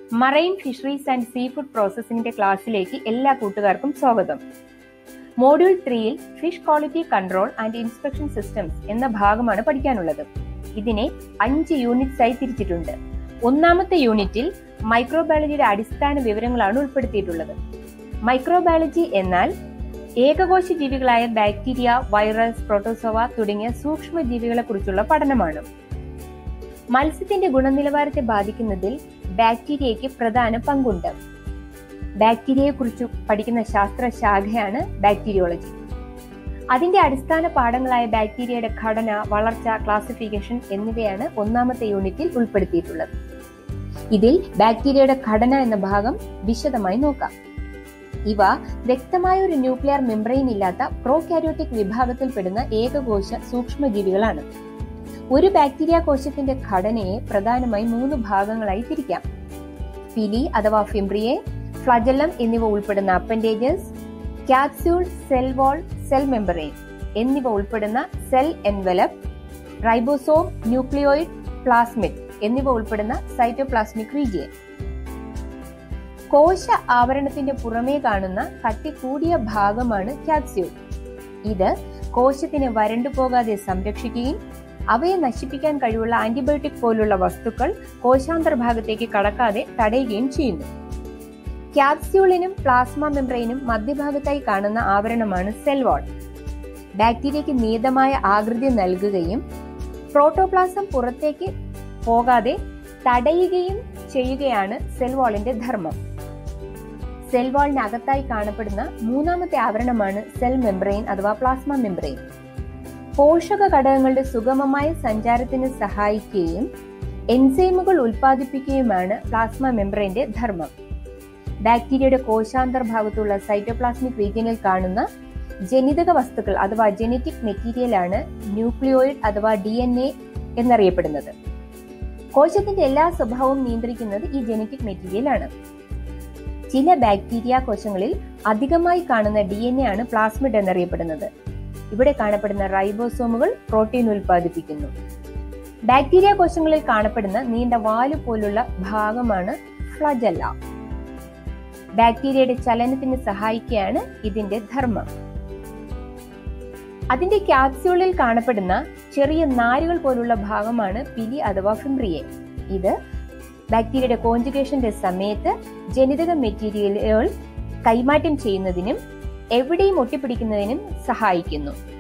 marine fisheries and seafood പ്രോസസ്സിംഗിന്റെ ക്ലാസ്സിലേക്ക് എല്ലാ കൂട്ടുകാർക്കും സ്വാഗതം മോഡ്യൂൾ ത്രീയിൽ fish quality control and inspection systems എന്ന ഭാഗമാണ് പഠിക്കാനുള്ളത് ഇതിനെ അഞ്ച് യൂണിറ്റ്സ് ആയി തിരിച്ചിട്ടുണ്ട് ഒന്നാമത്തെ യൂണിറ്റിൽ മൈക്രോബയോളജിയുടെ അടിസ്ഥാന വിവരങ്ങളാണ് ഉൾപ്പെടുത്തിയിട്ടുള്ളത് മൈക്രോബയോളജി എന്നാൽ ഏകകോശ ജീവികളായ ബാക്ടീരിയ വൈറസ് പ്രോട്ടോസോവ തുടങ്ങിയ സൂക്ഷ്മ ജീവികളെ കുറിച്ചുള്ള പഠനമാണ് മത്സ്യത്തിന്റെ ഗുണനിലവാരത്തെ ബാധിക്കുന്നതിൽ ബാക്ടീരിയയ്ക്ക് പ്രധാന പങ്കുണ്ട് ബാക്ടീരിയയെ കുറിച്ച് പഠിക്കുന്ന ശാസ്ത്ര ശാഖയാണ് ബാക്ടീരിയോളജി അതിന്റെ അടിസ്ഥാന പാഠങ്ങളായ ബാക്ടീരിയയുടെ ഘടന വളർച്ച ക്ലാസിഫിക്കേഷൻ എന്നിവയാണ് ഒന്നാമത്തെ യൂണിറ്റിൽ ഉൾപ്പെടുത്തിയിട്ടുള്ളത് ഇതിൽ ബാക്ടീരിയയുടെ ഘടന എന്ന ഭാഗം വിശദമായി നോക്കാം ഇവ വ്യക്തമായ ഒരു ന്യൂക്ലിയർ മെംബ്രെയിൻ ഇല്ലാത്ത പ്രോകാരിയോട്ടിക് വിഭാഗത്തിൽപ്പെടുന്ന ഏകകോശ സൂക്ഷ്മജീവികളാണ് ഒരു ബാക്ടീരിയ കോശത്തിന്റെ ഘടനയെ പ്രധാനമായി മൂന്ന് ഭാഗങ്ങളായി തിരിക്കാം ഫിലി അഥവാ ഫിംബ്രിയെ ഫ്ലജലം എന്നിവ ഉൾപ്പെടുന്ന appendages capsule cell wall cell membrane എന്നിവ ഉൾപ്പെടുന്ന cell envelope ribosome nucleoid plasmid എന്നിവ ഉൾപ്പെടുന്ന സൈറ്റോപ്ലാസ്മിക് റീജിയൻ കോശ ആവരണത്തിന്റെ പുറമേ കാണുന്ന കട്ടി കൂടിയ ഭാഗമാണ് ക്യാപ്സ്യൂൾ ഇത് കോശത്തിനെ വരണ്ടു പോകാതെ സംരക്ഷിക്കുകയും അവയെ നശിപ്പിക്കാൻ കഴിവുള്ള ആന്റിബയോട്ടിക് പോലുള്ള വസ്തുക്കൾ കോശാന്തർഭാഗത്തേക്ക് കടക്കാതെ തടയുകയും ചെയ്യുന്നു ക്യാപ്സ്യൂളിനും പ്ലാസ്മ മെംബ്രെയിനും മധ്യഭാഗത്തായി കാണുന്ന ആവരണമാണ് സെൽ വാൾ ബാക്ടീരിയയ്ക്ക് നിയതമായ ആകൃതി നൽകുകയും പ്രോട്ടോപ്ലാസം പുറത്തേക്ക് പോകാതെ തടയുകയും ചെയ്യുകയാണ് സെൽ വാളിന്റെ ധർമ്മം സെൽ വാളിനകത്തായി കാണപ്പെടുന്ന മൂന്നാമത്തെ ആവരണമാണ് സെൽ മെംബ്രെയിൻ അഥവാ പ്ലാസ്മ മെംബ്രെയിൻ പോഷക ഘടകങ്ങളുടെ സുഗമമായ സഞ്ചാരത്തിന് സഹായിക്കുകയും എൻസൈമുകൾ ഉൽപ്പാദിപ്പിക്കുകയുമാണ് പ്ലാസ്മ മെംബ്രെയിന്റെ ധർമ്മം ബാക്ടീരിയയുടെ കോശാന്തർഭാഗത്തുള്ള സൈറ്റോപ്ലാസ്മിക് റീജിയനിൽ കാണുന്ന ജനിതക വസ്തുക്കൾ അഥവാ ജനറ്റിക് മെറ്റീരിയലാണ് ന്യൂക്ലിയോയിഡ് അഥവാ ഡി എൻ എ എന്നറിയപ്പെടുന്നത് കോശത്തിന്റെ എല്ലാ സ്വഭാവവും നിയന്ത്രിക്കുന്നത് ഈ ജനറ്റിക് മെറ്റീരിയൽ ആണ് ചില ബാക്ടീരിയ കോശങ്ങളിൽ അധികമായി കാണുന്ന ഡി എൻ എ ആണ് പ്ലാസ്മിഡ് എന്നറിയപ്പെടുന്നത് ഇവിടെ കാണപ്പെടുന്ന റൈബോസോമുകൾ പ്രോട്ടീൻ ഉൽപ്പാദിപ്പിക്കുന്നു ബാക്ടീരിയ കോശങ്ങളിൽ കാണപ്പെടുന്ന നീണ്ട വാല് പോലുള്ള ഭാഗമാണ് ഫ്ലജല്ല ബാക്ടീരിയയുടെ ചലനത്തിന് സഹായിക്കുകയാണ് ഇതിന്റെ ധർമ്മം അതിന്റെ ക്യാപ്സ്യൂളിൽ കാണപ്പെടുന്ന ചെറിയ നാരുകൾ പോലുള്ള ഭാഗമാണ് പിലി അഥവാ ഫിംബ്രിയെ ഇത് ബാക്ടീരിയയുടെ കോഞ്ചുഗേഷന്റെ സമയത്ത് ജനിതക മെറ്റീരിയലുകൾ കൈമാറ്റം ചെയ്യുന്നതിനും എവിടെയും ഒട്ടിപ്പിടിക്കുന്നതിനും സഹായിക്കുന്നു